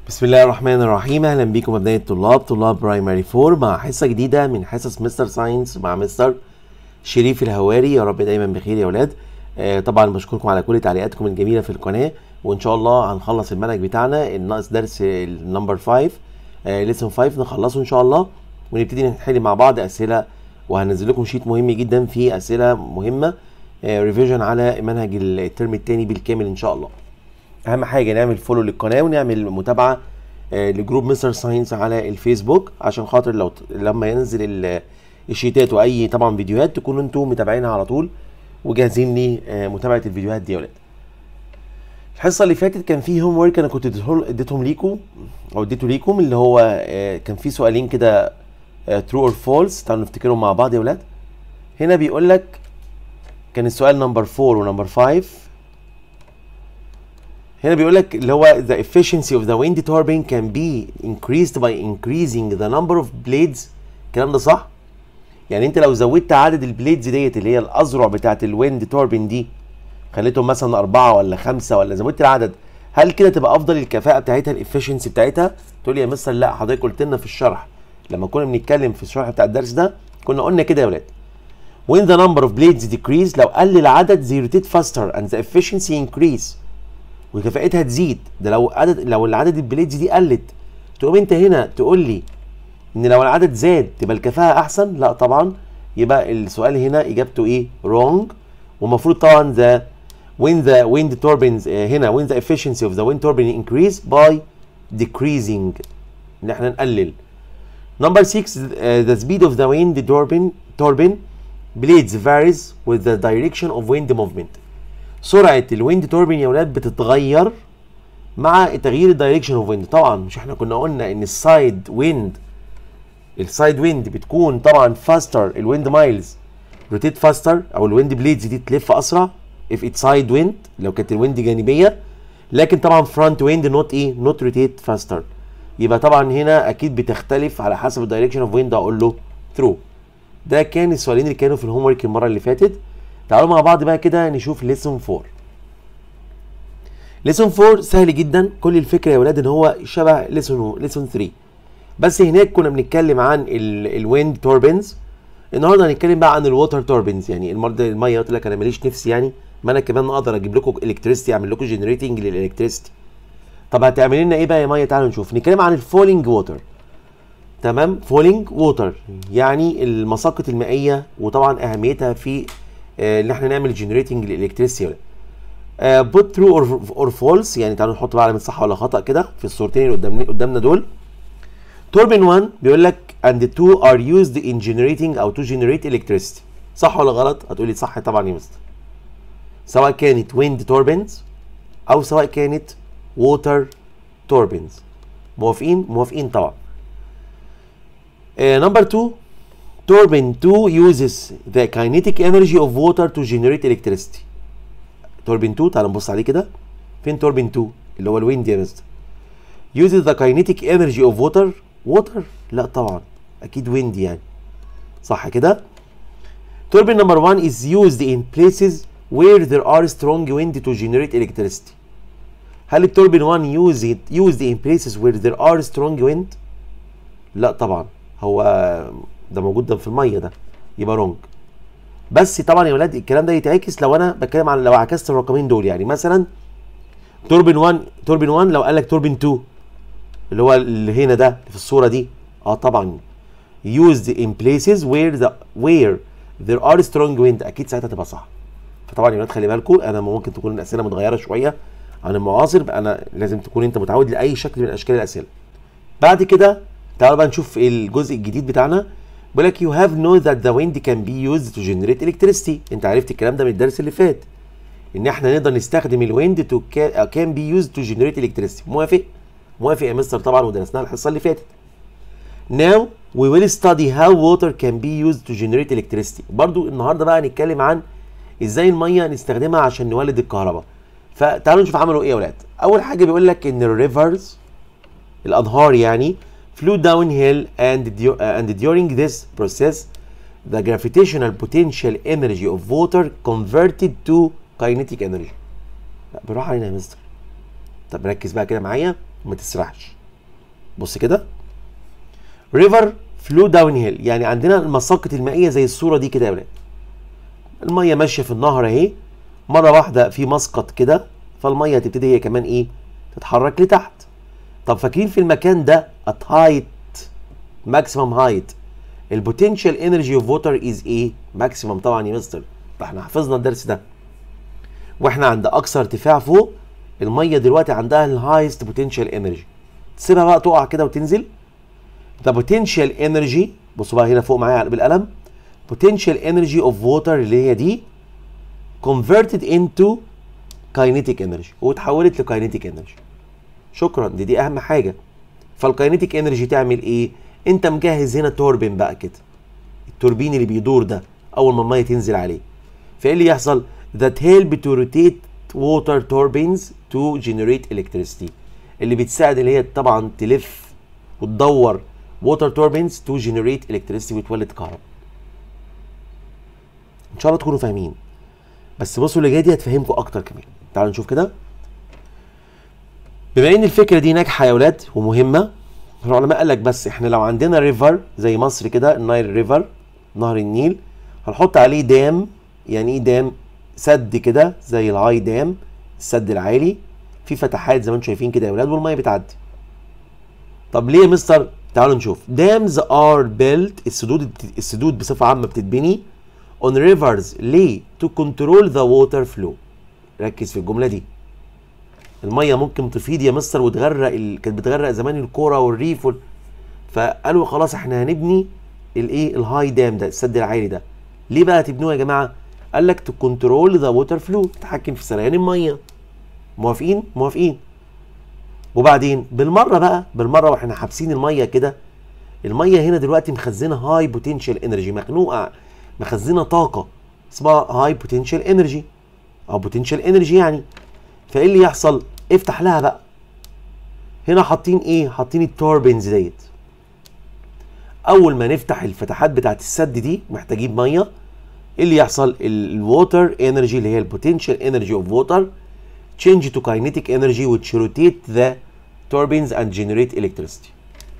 بسم الله الرحمن الرحيم اهلا بيكم ابناء الطلاب طلاب برايمري 4 مع حصه جديده من حصص مستر ساينس مع مستر شريف الهواري يا رب دايما بخير يا اولاد آه طبعا بشكركم على كل تعليقاتكم الجميله في القناه وان شاء الله هنخلص المنهج بتاعنا الناقص درس النمبر 5 آه ليسون 5 نخلصه ان شاء الله ونبتدي نحل مع بعض اسئله وهنزل لكم شيت مهم جدا فيه اسئله مهمه آه ريفيجن على منهج الترم الثاني بالكامل ان شاء الله اهم حاجه نعمل فولو للقناه ونعمل متابعه آه لجروب مستر ساينس على الفيسبوك عشان خاطر لو لما ينزل ال- الشيتات واي طبعا فيديوهات تكونوا انتم متابعينها على طول وجاهزين لمتابعه الفيديوهات دي يا ولاد الحصه اللي فاتت كان في هوم ورك انا كنت اديتهم اديتهم ليكم او اديته ليكم اللي هو آه، كان في سؤالين كده ترو اور فولس تعالوا نفتكرهم مع بعض يا ولاد هنا بيقول لك كان السؤال نمبر 4 ونمبر 5 هنا بيقول لك اللي هو the efficiency of the wind turbine can be increased by increasing the number of blades الكلام ده صح؟ يعني انت لو زودت عدد البليدز ديت اللي هي الاذرع بتاعت الويند توربين دي خليتهم مثلا اربعه ولا خمسه ولا زودت العدد هل كده تبقى افضل الكفاءه بتاعتها الافشنسي بتاعتها؟ تقول لي يا مستر لا حضرتك قلت لنا في الشرح لما كنا بنتكلم في الشرح بتاع الدرس ده كنا قلنا كده يا ولاد when the number of blades decrease لو قل العدد they rotate faster and the efficiency increase وكفاءتها تزيد ده لو عدد لو العدد البليدز دي قلت تقوم انت هنا تقول لي ان لو العدد زاد تبقى الكفاءه احسن لا طبعا يبقى السؤال هنا اجابته ايه wrong ومفروض طبعا the when the wind turbines آه، هنا when the efficiency of the wind turbine increase by decreasing ان احنا نقلل number 6 uh, the speed of the wind turbine turbine blades varies with the direction of wind movement سرعه الويند توربين يا ولاد بتتغير مع تغيير الدايركشن اوف ويند طبعا مش احنا كنا قلنا ان السايد ويند السايد ويند بتكون طبعا فاستر الويند مايلز روتيت فاستر او الويند بليدز دي تلف اسرع if it's سايد ويند لو كانت الويند جانبيه لكن طبعا فرونت ويند نوت ايه نوت روتيت فاستر يبقى طبعا هنا اكيد بتختلف على حسب الدايركشن اوف ويند اقول له ثرو ده كان السؤالين اللي كانوا في الهوم ورك المره اللي فاتت تعالوا مع بعض بقى كده نشوف ليسون 4 ليسون 4 سهل جدا كل الفكره يا ولاد ان هو شبه ليسون ليسون 3 بس هناك كنا بنتكلم عن الويند توربينز النهارده هنتكلم بقى عن الووتر توربينز يعني المره الميه قلت لك انا ماليش نفسي يعني ما انا كمان اقدر اجيب لكم الكتريستي اعمل لكم جنريتنج للالكتريستي طب هتعمل لنا ايه بقى يا ميه تعالوا نشوف نتكلم عن الفولينج ووتر تمام فولينج ووتر يعني المساقط المائيه وطبعا اهميتها في آه، ان احنا نعمل جنريتنج للالكتريستي بوت ترو اور فولس يعني تعالوا نحط بقى علامه صح ولا خطا كده في الصورتين اللي قدامنا قدامنا دول توربين 1 بيقول لك and the two are used in generating او to generate electricity صح ولا غلط هتقولي صح طبعا يا مستر سواء كانت wind turbines او سواء كانت water turbines موافقين موافقين طبعا نمبر 2 turbine 2 uses the kinetic energy of water to generate electricity turbine 2 تعال نبص عليه كده فين turbine 2 اللي هو الويند يا مستر uses the kinetic energy of water water لا طبعا اكيد wind يعني صح كده turbine number 1 is used in places where there are strong wind to generate electricity هل التوربين 1 used used in places where there are strong wind لا طبعا هو ده موجود ده في الميه ده يبقى رونج بس طبعا يا ولاد الكلام ده يتعكس لو انا بتكلم عن لو عكست الرقمين دول يعني مثلا توربين 1 توربين 1 لو قال لك توربين 2 اللي هو اللي هنا ده في الصوره دي اه طبعا used in places where the where there are strong wind اكيد ساعتها تبقى صح فطبعا يا ولاد خلي بالكم انا ممكن تكون الاسئله متغيره شويه عن المعاصر بقى انا لازم تكون انت متعود لاي شكل من اشكال الاسئله بعد كده تعالوا بقى نشوف الجزء الجديد بتاعنا بيقول لك you have know that the wind can be used to generate electricity انت عرفت الكلام ده من الدرس اللي فات ان احنا نقدر نستخدم الويند to ca- can be used to generate electricity موافق موافق يا مستر طبعا ودرسناها الحصه اللي فاتت now we will study how water can be used to generate electricity برضو النهارده بقى هنتكلم عن ازاي الميه نستخدمها عشان نولد الكهرباء فتعالوا نشوف عملوا ايه يا ولاد اول حاجه بيقول لك ان الريفرز الانهار يعني flew downhill and, du- uh, and during this process the gravitational potential energy of water converted to kinetic energy لا بالراحه علينا يا مستر طب ركز بقى كده معايا وما تسرحش بص كده ريفر فلو داون هيل يعني عندنا المساقط المائيه زي الصوره دي كده يا ولاد الميه ماشيه في النهر اهي مره واحده في مسقط كده فالميه تبتدي هي كمان ايه تتحرك لتحت طب فاكرين في المكان ده at height maximum height البوتنشال انرجي اوف ووتر از ايه ماكسيمم طبعا يا مستر احنا حفظنا الدرس ده واحنا عند اقصى ارتفاع فوق الميه دلوقتي عندها الهايست بوتنشال انرجي تسيبها بقى تقع كده وتنزل the potential energy بصوا بقى هنا فوق معايا بالقلم potential energy of water اللي هي دي converted into kinetic energy واتحولت لكاينيتيك انرجي شكرا دي دي اهم حاجه فالكاينيتيك انرجي تعمل ايه انت مجهز هنا توربين بقى كده التوربين اللي بيدور ده اول ما الميه تنزل عليه فايه اللي يحصل that help to rotate water turbines to generate electricity اللي بتساعد اللي هي طبعا تلف وتدور water turbines to generate electricity وتولد كهرباء ان شاء الله تكونوا فاهمين بس بصوا اللي جايه دي هتفهمكم اكتر كمان تعالوا نشوف كده بما ان الفكره دي ناجحه يا اولاد ومهمه العلماء قال لك بس احنا لو عندنا ريفر زي مصر كده النايل ريفر نهر النيل هنحط عليه دام يعني ايه دام سد كده زي الهاي دام السد العالي في فتحات زي ما انتم شايفين كده يا اولاد والميه بتعدي طب ليه يا مستر تعالوا نشوف dams are built السدود السدود بصفه عامه بتتبني on rivers ليه to control the water flow ركز في الجمله دي الميه ممكن تفيض يا مستر وتغرق ال... كانت بتغرق زمان الكوره والريف وال... فقالوا خلاص احنا هنبني الايه الهاي دام ده السد العالي ده ليه بقى تبنوه يا جماعه قال لك تو كنترول ذا ووتر فلو تتحكم في سريان الميه موافقين موافقين وبعدين بالمره بقى بالمره واحنا حابسين الميه كده الميه هنا دلوقتي مخزنه هاي بوتنشال انرجي مخنوقه مخزنه طاقه اسمها هاي بوتنشال انرجي او بوتنشال انرجي يعني فايه اللي يحصل افتح لها بقى هنا حاطين ايه حاطين التوربينز ديت اول ما نفتح الفتحات بتاعت السد دي محتاجين ميه ايه اللي يحصل الووتر انرجي اللي هي البوتنشال انرجي اوف ووتر change to kinetic energy which rotate the turbines and generate electricity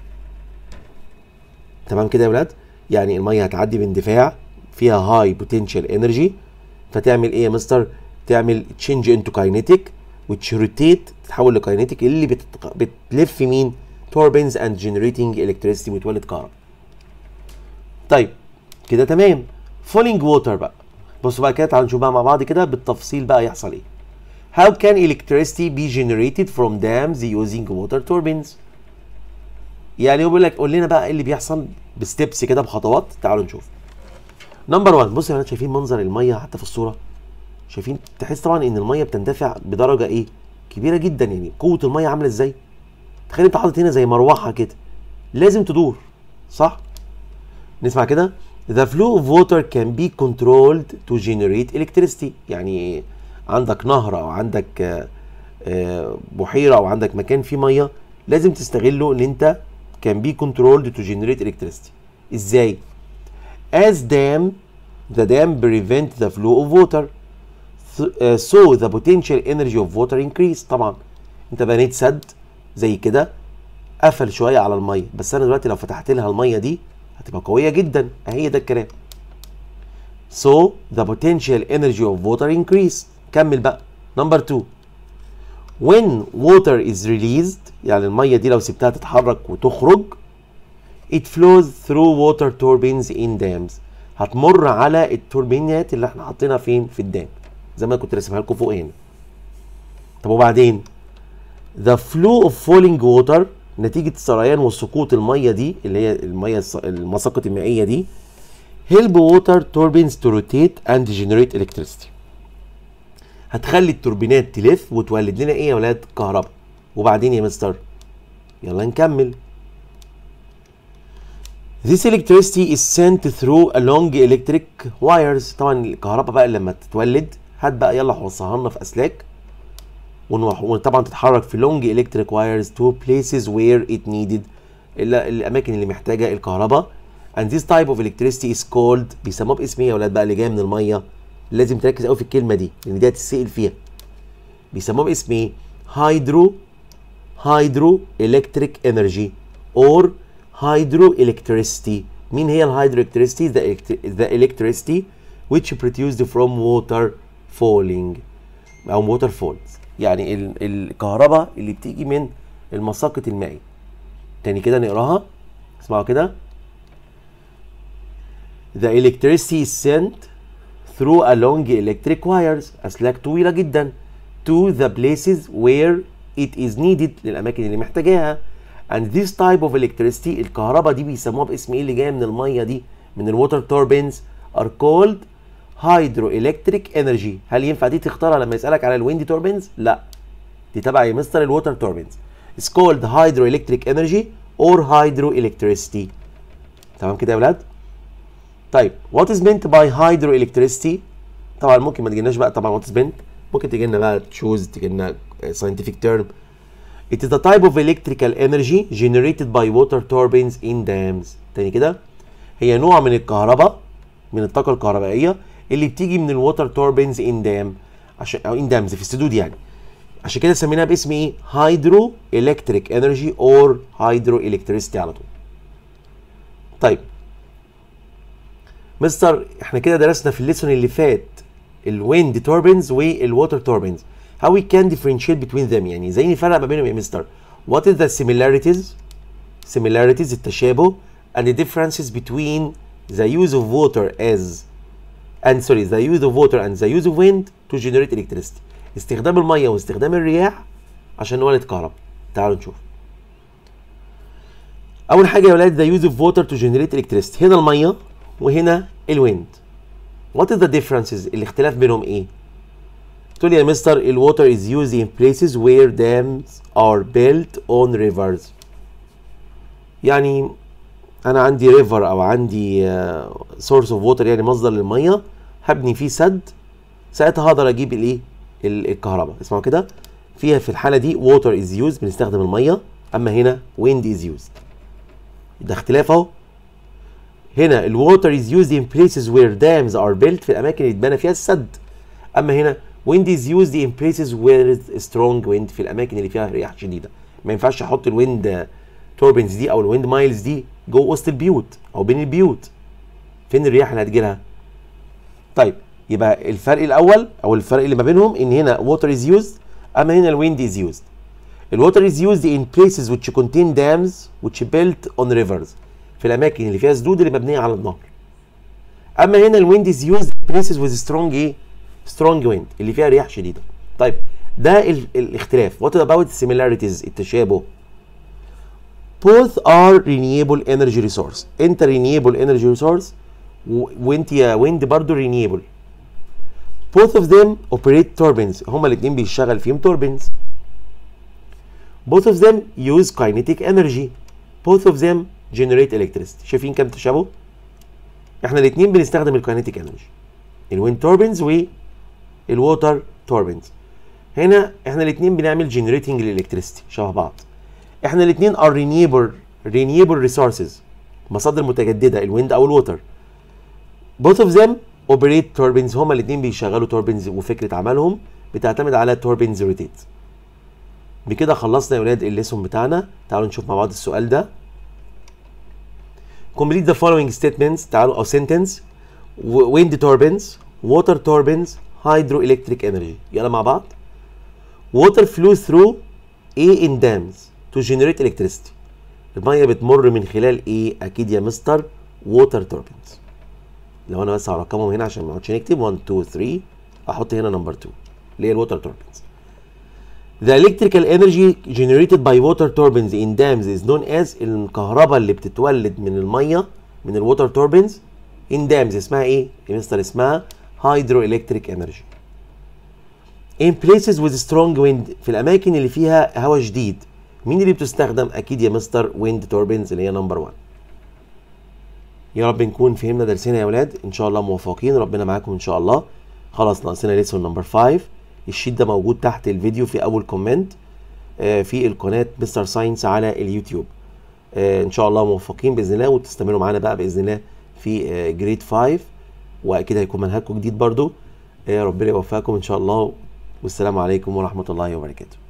تمام كده يا ولاد يعني الميه هتعدي باندفاع فيها هاي بوتنشال انرجي فتعمل ايه يا مستر تعمل change into kinetic which rotate تتحول لكاينيتيك اللي بتتق... بتلف مين turbines and generating electricity بتولد كهرباء طيب كده تمام falling water بقى بصوا بقى كده تعالوا نشوف بقى مع بعض كده بالتفصيل بقى يحصل ايه How can electricity be generated from dams using water turbines يعني هو بيقول لك قول لنا بقى ايه اللي بيحصل بستبس كده بخطوات تعالوا نشوف نمبر 1 بصوا يا ولاد شايفين منظر الميه حتى في الصوره شايفين تحس طبعا ان الميه بتندفع بدرجه ايه كبيره جدا يعني قوه الميه عامله ازاي تخيل انت حاطط هنا زي مروحه كده لازم تدور صح نسمع كده The flow of water can be controlled to generate electricity يعني عندك نهر او عندك آه، آه، بحيره او عندك مكان فيه ميه لازم تستغله ان انت can be controlled to generate electricity ازاي as dam the dam prevent the flow of water Th- uh, so the potential energy of water increase طبعا انت بنيت سد زي كده قفل شويه على الميه بس انا دلوقتي لو فتحت لها الميه دي هتبقى قويه جدا اهي ده الكلام so the potential energy of water increase كمل بقى نمبر 2 when water is released يعني الميه دي لو سبتها تتحرك وتخرج it flows through water turbines in dams هتمر على التوربينات اللي احنا حاطينها فين في الدام زي ما كنت راسمها لكم فوق هنا طب وبعدين the flow of falling water نتيجة سريان وسقوط المية دي اللي هي المية الص- المساقط المائية دي help water turbines to rotate and generate electricity هتخلي التوربينات تلف وتولد لنا ايه يا ولاد كهرباء وبعدين يا مستر يلا نكمل This electricity is sent through a long electric wires طبعا الكهرباء بقى لما تتولد هات بقى يلا وصلها لنا في اسلاك ونوح- وطبعا تتحرك في long electric wires to places where it needed ال- الاماكن اللي محتاجه الكهرباء and this type of electricity is called بيسموها باسم ايه يا ولاد بقى اللي جايه من الميه لازم تركز قوي في الكلمه دي لان دي هتتسال فيها بيسموها باسم ايه هايدرو هايدرو الكتريك انرجي or hydroelectricity مين هي الهيدروelectricity the, elect- the electricity which produced from water falling او water falls يعني ال- الكهرباء اللي بتيجي من المساقط المائي تاني كده نقراها اسمعوا كده The electricity is sent through a long electric wires أسلاك طويلة جدا to the places where it is needed للأماكن اللي محتاجاها and this type of electricity الكهرباء دي بيسموها باسم ايه اللي جايه من الميه دي من الووتر توربينز are called hydroelectric energy هل ينفع دي تختارها لما يسألك على الويند توربينز؟ لا دي تبع يا مستر الووتر توربينز It's called hydroelectric energy or hydroelectricity تمام كده يا ولاد؟ طيب what is meant by hydroelectricity طبعا ممكن ما تجيناش بقى طبعا what is meant ممكن تجي لنا بقى تشوز تجي لنا scientific term It is the type of electrical energy generated by water turbines in dams تاني كده هي نوع من الكهرباء من الطاقة الكهربائية اللي بتيجي من الووتر توربينز ان دام عشان او ان دامز في السدود يعني عشان كده سميناها باسم ايه؟ هايدرو الكتريك انرجي اور هايدرو الكتريستي على طول. طيب مستر احنا كده درسنا في الليسون اللي فات الويند توربينز والووتر توربينز how we can differentiate between them يعني ازاي نفرق ما بينهم يا مستر what is the similarities similarities التشابه and the differences between the use of water as and sorry the use of water and the use of wind to generate electricity استخدام الميه واستخدام الرياح عشان نولد كهرباء تعالوا نشوف اول حاجه يا ولاد the use of water to generate electricity هنا الميه وهنا الويند what is the differences الاختلاف بينهم ايه تقول لي يا مستر الووتر is used in places where dams are built on rivers يعني انا عندي ريفر او عندي سورس اوف ووتر يعني مصدر للميه هبني فيه سد ساعتها هقدر اجيب الايه ال- الكهرباء اسمعوا كده فيها في الحاله دي ووتر از يوز بنستخدم الميه اما هنا ويند از يوز ده اختلاف اهو هنا الووتر از يوزد ان بليسز وير دامز ار بيلت في الاماكن اللي اتبنى فيها السد اما هنا wind is used in places where is strong wind في الاماكن اللي فيها رياح شديده ما ينفعش احط الويند توربينز دي او الويند مايلز دي جوه وسط البيوت او بين البيوت فين الرياح اللي هتجي لها طيب يبقى الفرق الاول او الفرق اللي ما بينهم ان هنا water is used اما هنا الويند is used الووتر is used in places which contain dams which built on rivers في الاماكن اللي فيها سدود اللي مبنيه على النهر اما هنا الويند is used in places with strong ايه strong wind اللي فيها رياح شديده طيب ده ال الاختلاف what about similarities التشابه both are renewable energy resource انت renewable energy resource و- وانت يا wind برضو renewable both of them operate turbines هما الاثنين بيشتغل فيهم turbines both of them use kinetic energy both of them generate electricity شايفين كام تشابه احنا الاثنين بنستخدم الكاينيتيك انرجي الويند توربينز والووتر توربينز هنا احنا الاثنين بنعمل جنريتنج للالكتريستي شبه بعض احنا الاثنين ار رينيبل رينيبل ريسورسز مصادر متجدده الويند او الووتر both of them operate turbines هما الاثنين بيشغلوا turbines وفكره عملهم بتعتمد على turbines rotate بكده خلصنا يا ولاد الليسون بتاعنا تعالوا نشوف مع بعض السؤال ده complete the following statements تعالوا او sentence و- wind turbines water turbines hydroelectric energy يلا مع بعض water flows through A in dams to generate electricity المية بتمر من خلال ايه اكيد يا مستر water turbines لو انا بس هرقمهم هنا عشان ما نقعدش نكتب 1 2 3 احط هنا نمبر 2 اللي هي الووتر turbines The electrical energy generated by water turbines in dams is known as الكهرباء اللي بتتولد من المية من الووتر turbines in dams اسمها ايه؟ يا مستر اسمها hydroelectric energy. In places with strong wind في الأماكن اللي فيها هواء شديد مين اللي بتستخدم؟ أكيد يا مستر wind turbines اللي هي نمبر 1. يا رب نكون فهمنا درسنا يا ولاد إن شاء الله موفقين ربنا معاكم إن شاء الله. خلاص ناقصنا ليسون نمبر 5 الشيت ده موجود تحت الفيديو في اول كومنت آه، في القناه مستر ساينس على اليوتيوب آه، ان شاء الله موفقين باذن الله وتستمروا معانا بقى باذن الله في آه، جريد 5 واكيد هيكون منهجكم جديد برضو آه، ربنا يوفقكم ان شاء الله والسلام عليكم ورحمه الله وبركاته